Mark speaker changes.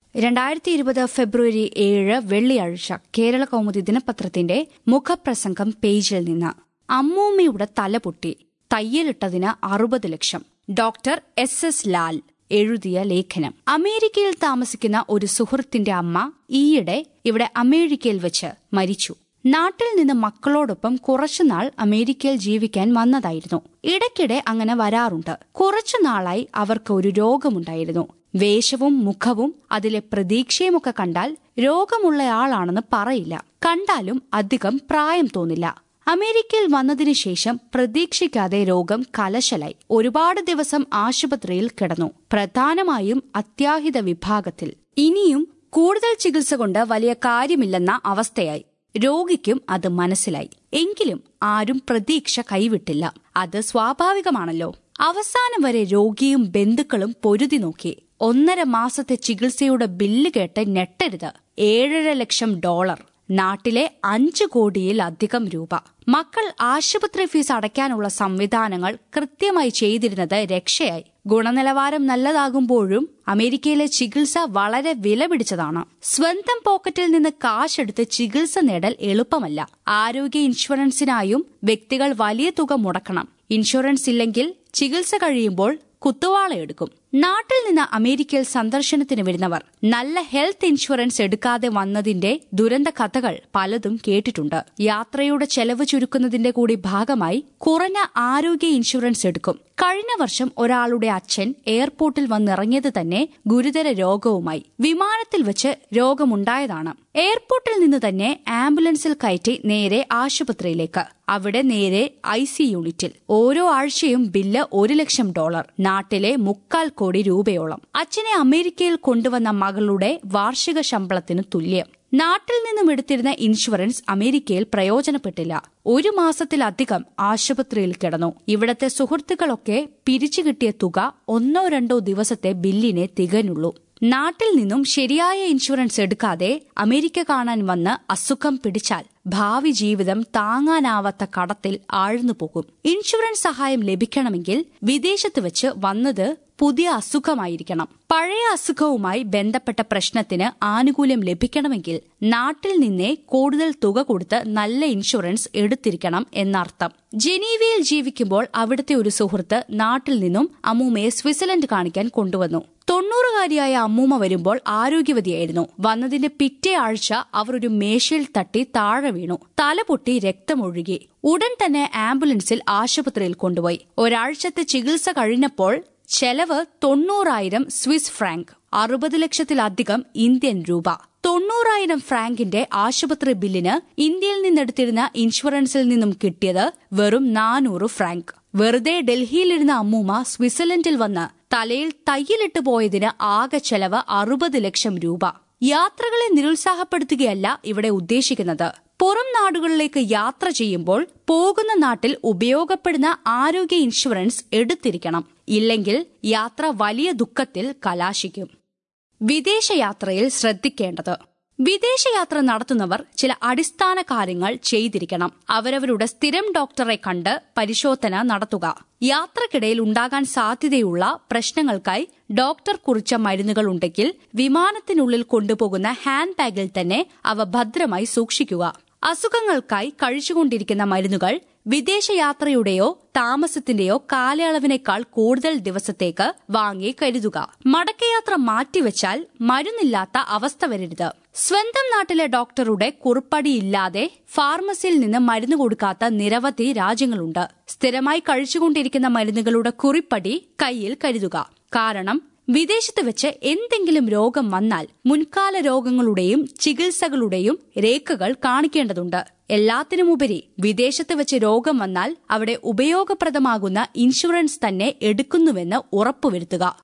Speaker 1: രണ്ടായിരത്തി ഇരുപത് ഫെബ്രുവരി ഏഴ് വെള്ളിയാഴ്ച കേരള കൗമുദി ദിനപത്രത്തിന്റെ മുഖപ്രസംഗം പേജിൽ നിന്ന് അമ്മൂമ്മയുടെ തല പൊട്ടി തയ്യലിട്ടതിന് അറുപത് ലക്ഷം ഡോക്ടർ എസ് എസ് ലാൽ എഴുതിയ ലേഖനം അമേരിക്കയിൽ താമസിക്കുന്ന ഒരു സുഹൃത്തിന്റെ അമ്മ ഈയിടെ ഇവിടെ അമേരിക്കയിൽ വെച്ച് മരിച്ചു നാട്ടിൽ നിന്ന് മക്കളോടൊപ്പം കുറച്ചുനാൾ അമേരിക്കയിൽ ജീവിക്കാൻ വന്നതായിരുന്നു ഇടയ്ക്കിടെ അങ്ങനെ വരാറുണ്ട് കുറച്ചുനാളായി അവർക്ക് ഒരു രോഗമുണ്ടായിരുന്നു വേഷവും മുഖവും അതിലെ പ്രതീക്ഷയുമൊക്കെ കണ്ടാൽ രോഗമുള്ളയാളാണെന്ന് പറയില്ല കണ്ടാലും അധികം പ്രായം തോന്നില്ല അമേരിക്കയിൽ വന്നതിനു ശേഷം പ്രതീക്ഷിക്കാതെ രോഗം കലശലായി ഒരുപാട് ദിവസം ആശുപത്രിയിൽ കിടന്നു പ്രധാനമായും അത്യാഹിത വിഭാഗത്തിൽ ഇനിയും കൂടുതൽ ചികിത്സ കൊണ്ട് വലിയ കാര്യമില്ലെന്ന അവസ്ഥയായി രോഗിക്കും അത് മനസ്സിലായി എങ്കിലും ആരും പ്രതീക്ഷ കൈവിട്ടില്ല അത് സ്വാഭാവികമാണല്ലോ അവസാനം വരെ രോഗിയും ബന്ധുക്കളും പൊരുതി നോക്കി ഒന്നര മാസത്തെ ചികിത്സയുടെ ബില്ല് കേട്ട് ഞെട്ടരുത് ഏഴര ലക്ഷം ഡോളർ നാട്ടിലെ അഞ്ചു കോടിയിലധികം രൂപ മക്കൾ ആശുപത്രി ഫീസ് അടയ്ക്കാനുള്ള സംവിധാനങ്ങൾ കൃത്യമായി ചെയ്തിരുന്നത് രക്ഷയായി ഗുണനിലവാരം നല്ലതാകുമ്പോഴും അമേരിക്കയിലെ ചികിത്സ വളരെ വിലപിടിച്ചതാണ് സ്വന്തം പോക്കറ്റിൽ നിന്ന് കാശെടുത്ത് ചികിത്സ നേടൽ എളുപ്പമല്ല ആരോഗ്യ ഇൻഷുറൻസിനായും വ്യക്തികൾ വലിയ തുക മുടക്കണം ഇൻഷുറൻസ് ഇല്ലെങ്കിൽ ചികിത്സ കഴിയുമ്പോൾ കുത്തുവാളയെടുക്കും നാട്ടിൽ നിന്ന് അമേരിക്കയിൽ സന്ദർശനത്തിന് വരുന്നവർ നല്ല ഹെൽത്ത് ഇൻഷുറൻസ് എടുക്കാതെ വന്നതിന്റെ ദുരന്ത കഥകൾ പലതും കേട്ടിട്ടുണ്ട് യാത്രയുടെ ചെലവ് ചുരുക്കുന്നതിന്റെ കൂടി ഭാഗമായി കുറഞ്ഞ ആരോഗ്യ ഇൻഷുറൻസ് എടുക്കും കഴിഞ്ഞ വർഷം ഒരാളുടെ അച്ഛൻ എയർപോർട്ടിൽ വന്നിറങ്ങിയത് തന്നെ ഗുരുതര രോഗവുമായി വിമാനത്തിൽ വെച്ച് രോഗമുണ്ടായതാണ് എയർപോർട്ടിൽ നിന്ന് തന്നെ ആംബുലൻസിൽ കയറ്റി നേരെ ആശുപത്രിയിലേക്ക് അവിടെ നേരെ ഐ സി യൂണിറ്റിൽ ഓരോ ആഴ്ചയും ബില്ല് ഒരു ലക്ഷം ഡോളർ നാട്ടിലെ മുക്കാൽ കോടി രൂപയോളം അച്ഛനെ അമേരിക്കയിൽ കൊണ്ടുവന്ന മകളുടെ വാർഷിക ശമ്പളത്തിന് തുല്യം നാട്ടിൽ നിന്നും എടുത്തിരുന്ന ഇൻഷുറൻസ് അമേരിക്കയിൽ പ്രയോജനപ്പെട്ടില്ല ഒരു മാസത്തിലധികം ആശുപത്രിയിൽ കിടന്നു ഇവിടത്തെ സുഹൃത്തുക്കളൊക്കെ പിരിച്ചു കിട്ടിയ തുക ഒന്നോ രണ്ടോ ദിവസത്തെ ബില്ലിനെ തികഞ്ഞുള്ളൂ നാട്ടിൽ നിന്നും ശരിയായ ഇൻഷുറൻസ് എടുക്കാതെ അമേരിക്ക കാണാൻ വന്ന് അസുഖം പിടിച്ചാൽ ഭാവി ജീവിതം താങ്ങാനാവാത്ത കടത്തിൽ ആഴ്ന്നു പോകും ഇൻഷുറൻസ് സഹായം ലഭിക്കണമെങ്കിൽ വിദേശത്ത് വെച്ച് വന്നത് പുതിയ അസുഖമായിരിക്കണം പഴയ അസുഖവുമായി ബന്ധപ്പെട്ട പ്രശ്നത്തിന് ആനുകൂല്യം ലഭിക്കണമെങ്കിൽ നാട്ടിൽ നിന്നേ കൂടുതൽ തുക കൊടുത്ത് നല്ല ഇൻഷുറൻസ് എടുത്തിരിക്കണം എന്നർത്ഥം ജനീവയിൽ ജീവിക്കുമ്പോൾ അവിടുത്തെ ഒരു സുഹൃത്ത് നാട്ടിൽ നിന്നും അമ്മൂമ്മയെ സ്വിറ്റ്സർലൻഡ് കാണിക്കാൻ കൊണ്ടുവന്നു തൊണ്ണൂറുകാരിയായ അമ്മൂമ്മ വരുമ്പോൾ ആരോഗ്യവതിയായിരുന്നു വന്നതിന്റെ പിറ്റേ ആഴ്ച അവർ ഒരു മേശയിൽ തട്ടി താഴെ വീണു തല പൊട്ടി രക്തമൊഴുകി ഉടൻ തന്നെ ആംബുലൻസിൽ ആശുപത്രിയിൽ കൊണ്ടുപോയി ഒരാഴ്ചത്തെ ചികിത്സ കഴിഞ്ഞപ്പോൾ ചെലവ് തൊണ്ണൂറായിരം സ്വിസ് ഫ്രാങ്ക് അറുപത് ലക്ഷത്തിലധികം ഇന്ത്യൻ രൂപ തൊണ്ണൂറായിരം ഫ്രാങ്കിന്റെ ആശുപത്രി ബില്ലിന് ഇന്ത്യയിൽ നിന്നെടുത്തിരുന്ന ഇൻഷുറൻസിൽ നിന്നും കിട്ടിയത് വെറും നാനൂറ് ഫ്രാങ്ക് വെറുതെ ഡൽഹിയിലിരുന്ന അമ്മൂമ്മ സ്വിറ്റ്സർലൻഡിൽ വന്ന് തലയിൽ തയ്യലിട്ട് പോയതിന് ആകെ ചെലവ് അറുപത് ലക്ഷം രൂപ യാത്രകളെ നിരുത്സാഹപ്പെടുത്തുകയല്ല ഇവിടെ ഉദ്ദേശിക്കുന്നത് പുറം നാടുകളിലേക്ക് യാത്ര ചെയ്യുമ്പോൾ പോകുന്ന നാട്ടിൽ ഉപയോഗപ്പെടുന്ന ആരോഗ്യ ഇൻഷുറൻസ് എടുത്തിരിക്കണം ഇല്ലെങ്കിൽ യാത്ര വലിയ ദുഃഖത്തിൽ കലാശിക്കും വിദേശയാത്രയിൽ ശ്രദ്ധിക്കേണ്ടത് വിദേശയാത്ര നടത്തുന്നവർ ചില അടിസ്ഥാന കാര്യങ്ങൾ ചെയ്തിരിക്കണം അവരവരുടെ സ്ഥിരം ഡോക്ടറെ കണ്ട് പരിശോധന നടത്തുക യാത്രക്കിടയിൽ ഉണ്ടാകാൻ സാധ്യതയുള്ള പ്രശ്നങ്ങൾക്കായി ഡോക്ടർ കുറിച്ച മരുന്നുകൾ ഉണ്ടെങ്കിൽ വിമാനത്തിനുള്ളിൽ കൊണ്ടുപോകുന്ന ഹാൻഡ് ബാഗിൽ തന്നെ അവ ഭദ്രമായി സൂക്ഷിക്കുക അസുഖങ്ങൾക്കായി കഴിച്ചുകൊണ്ടിരിക്കുന്ന മരുന്നുകൾ വിദേശയാത്രയുടെയോ താമസത്തിന്റെയോ കാലയളവിനേക്കാൾ കൂടുതൽ ദിവസത്തേക്ക് വാങ്ങി കരുതുക മടക്കയാത്ര മാറ്റിവെച്ചാൽ മരുന്നില്ലാത്ത അവസ്ഥ വരരുത് സ്വന്തം നാട്ടിലെ ഡോക്ടറുടെ കുറിപ്പടിയില്ലാതെ ഫാർമസിയിൽ നിന്ന് മരുന്ന് കൊടുക്കാത്ത നിരവധി രാജ്യങ്ങളുണ്ട് സ്ഥിരമായി കഴിച്ചുകൊണ്ടിരിക്കുന്ന മരുന്നുകളുടെ കുറിപ്പടി കയ്യിൽ കരുതുക കാരണം വിദേശത്ത് വെച്ച് എന്തെങ്കിലും രോഗം വന്നാൽ മുൻകാല രോഗങ്ങളുടെയും ചികിത്സകളുടെയും രേഖകൾ കാണിക്കേണ്ടതുണ്ട് എല്ലാത്തിനുമുപരി വിദേശത്ത് വെച്ച് രോഗം വന്നാൽ അവിടെ ഉപയോഗപ്രദമാകുന്ന ഇൻഷുറൻസ് തന്നെ എടുക്കുന്നുവെന്ന് ഉറപ്പുവരുത്തുക